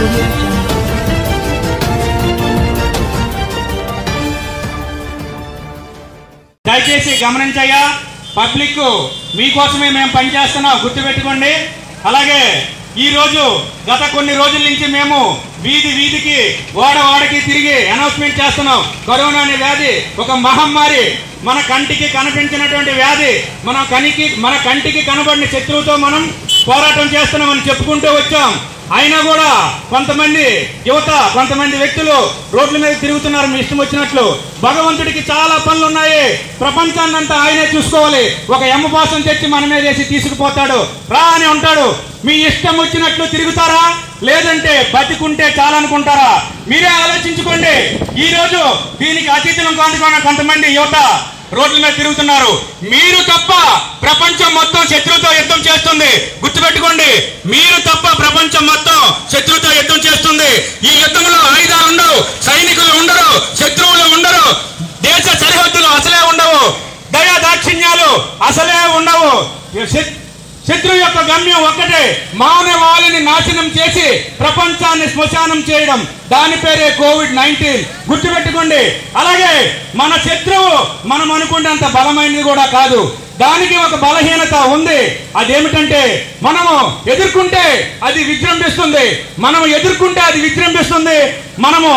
audio jungle. దయచేసి గమనించయ్యా public మీకోసమే మేము పనిచేస్తున్నాం గుర్తుపెట్టుకోండి అలాగే ఈ రోజు గత కొన్ని రోజుల నుంచి మేము వీధి వీధికి వాడ వాడకి తిరిగి అనౌన్స్మెంట్ చేస్తున్నాం కరోనా అనే వ్యాధి ఒక మహమ్మారి మన కంటికి కనిపించినటువంటి వ్యాధి మన కనికి మన కంటికి కనబడిన శత్రువుతో మనం పోరాటం చేస్తున్నామని చెప్పుకుంటూ వచ్చాం అయినా కూడా కొంతమంది యువత కొంతమంది వ్యక్తులు రోడ్ల మీద తిరుగుతున్నారు మీ ఇష్టం వచ్చినట్లు భగవంతుడికి చాలా పనులు ఉన్నాయి ప్రపంచాన్ని అంతా ఆయనే చూసుకోవాలి ఒక ఎమ్మపాసం తెచ్చి మన మీద వేసి తీసుకుపోతాడు రా అని ఉంటాడు మీ ఇష్టం వచ్చినట్లు తిరుగుతారా లేదంటే బతికుంటే చాలనుకుంటారా మీరే ఆలోచించుకోండి ఈ రోజు దీనికి అతిథులం కానుకున్న కొంతమంది యువత రోడ్ల మీద తిరుగుతున్నారు మీరు తప్ప ప్రపంచం మొత్తం శత్రువుతో యుద్ధం చేస్తుంది గుర్తుపెట్టుకోండి మీరు తప్ప ప్రపంచం మొత్తం శత్రువుతో యుద్ధం చేస్తుంది ఈ యుద్ధంలో ఆయుధాలు ఉండవు సైనికులు ఉండరు శత్రువులు ఉండరు దేశ సరిహద్దులు అసలే ఉండవు దయా దాక్షిణ్యాలు అసలే ఉండవు శత్- శత్రువు యొక్క గమ్యం ఒక్కటే మానవాళిని నాశనం చేసి ప్రపంచాన్ని శ్మశానం చేయడం దాని పేరే కోవిడ్ నైన్టీన్ గుర్తుపెట్టుకోండి అలాగే మన శత్రువు మనం అనుకున్నంత బలమైనది కూడా కాదు దానికి ఒక బలహీనత ఉంది అదేమిటంటే మనము ఎదుర్కొంటే అది విజృంభిస్తుంది మనము ఎదుర్కొంటే అది విజృంభిస్తుంది మనము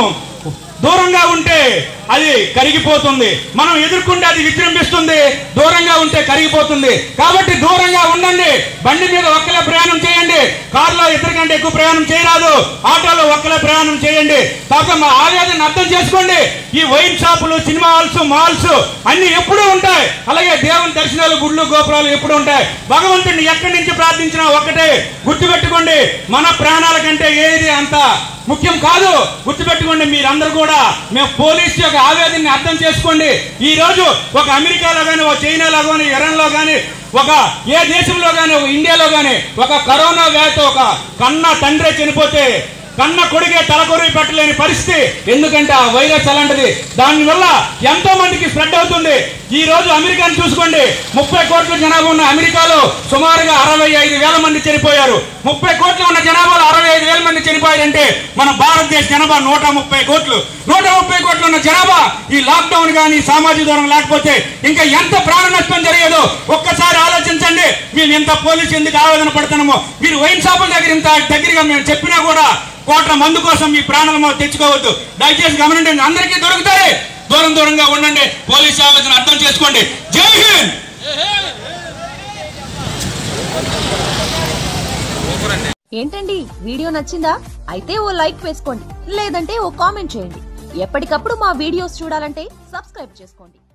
దూరంగా ఉంటే అది కరిగిపోతుంది మనం ఎదుర్కొంటే అది విజృంభిస్తుంది దూరంగా ఉంటే కరిగిపోతుంది కాబట్టి దూరంగా ఉండండి బండి మీద ఒక్కలే ప్రయాణం చేయండి కారులో ఇద్దరు కంటే ఎక్కువ ప్రయాణం చేయరాదు ఆటోలో ఒక్కలే ప్రయాణం చేయండి కాకపోతే మా ఆవేదన అర్థం చేసుకోండి ఈ వైన్ షాపులు సినిమా హాల్స్ మాల్స్ అన్ని ఎప్పుడూ ఉంటాయి అలాగే దేవుని దర్శనాలు గుళ్ళు గోపురాలు ఎప్పుడు ఉంటాయి భగవంతుడిని ఎక్కడి నుంచి ప్రార్థించినా ఒక్కటే గుర్తుపెట్టుకోండి మన ప్రాణాల కంటే ఏది అంత ముఖ్యం కాదు గుర్తుపెట్టుకోండి మీరందరూ కూడా మేము పోలీస్ యొక్క ఆవేదనని అర్థం చేసుకోండి ఈ రోజు ఒక అమెరికాలో కానీ ఒక చైనాలో కానీ ఇరాన్ లో కానీ ఒక ఏ దేశంలో కానీ ఒక ఇండియాలో కానీ ఒక కరోనా వ్యాధితో ఒక కన్న తండ్రి చనిపోతే కన్న కొడుకే తలకొరివి పెట్టలేని పరిస్థితి ఎందుకంటే ఆ వైరస్ అలాంటిది దానివల్ల ఎంతో మందికి స్ప్రెడ్ అవుతుంది ఈ రోజు అమెరికాను చూసుకోండి ముప్పై కోట్ల జనాభా ఉన్న అమెరికాలో సుమారుగా అరవై ఐదు వేల మంది చనిపోయారు ముప్పై కోట్ల ఉన్న జనాభాలో అరవై ఐదు వేల మంది చనిపోయారంటే మన భారతదేశ జనాభా నూట ముప్పై కోట్లు నూట ముప్పై కోట్లు ఉన్న జనాభా ఈ లాక్డౌన్ కానీ సామాజిక దూరం లేకపోతే ఇంకా ఎంత ప్రాణ నష్టం జరిగేదో ఒక్కసారి ఆలోచించండి మేము ఎంత పోలీసు ఎందుకు ఆవేదన పడుతున్నామో మీరు వైన్ షాపుల దగ్గర ఇంత దగ్గరగా మేము చెప్పినా కూడా కోట్ల మందు కోసం మీ ప్రాణాలను తెచ్చుకోవద్దు దయచేసి గమనించండి అందరికీ దొరుకుతాయి దూరం దూరంగా ఉండండి పోలీసు ఆలోచన అర్థం చేసుకోండి జై హింద్ ఏంటండి వీడియో నచ్చిందా అయితే ఓ లైక్ వేసుకోండి లేదంటే ఓ కామెంట్ చేయండి ఎప్పటికప్పుడు మా వీడియోస్ చూడాలంటే సబ్స్క్రైబ్ చేసుకోండి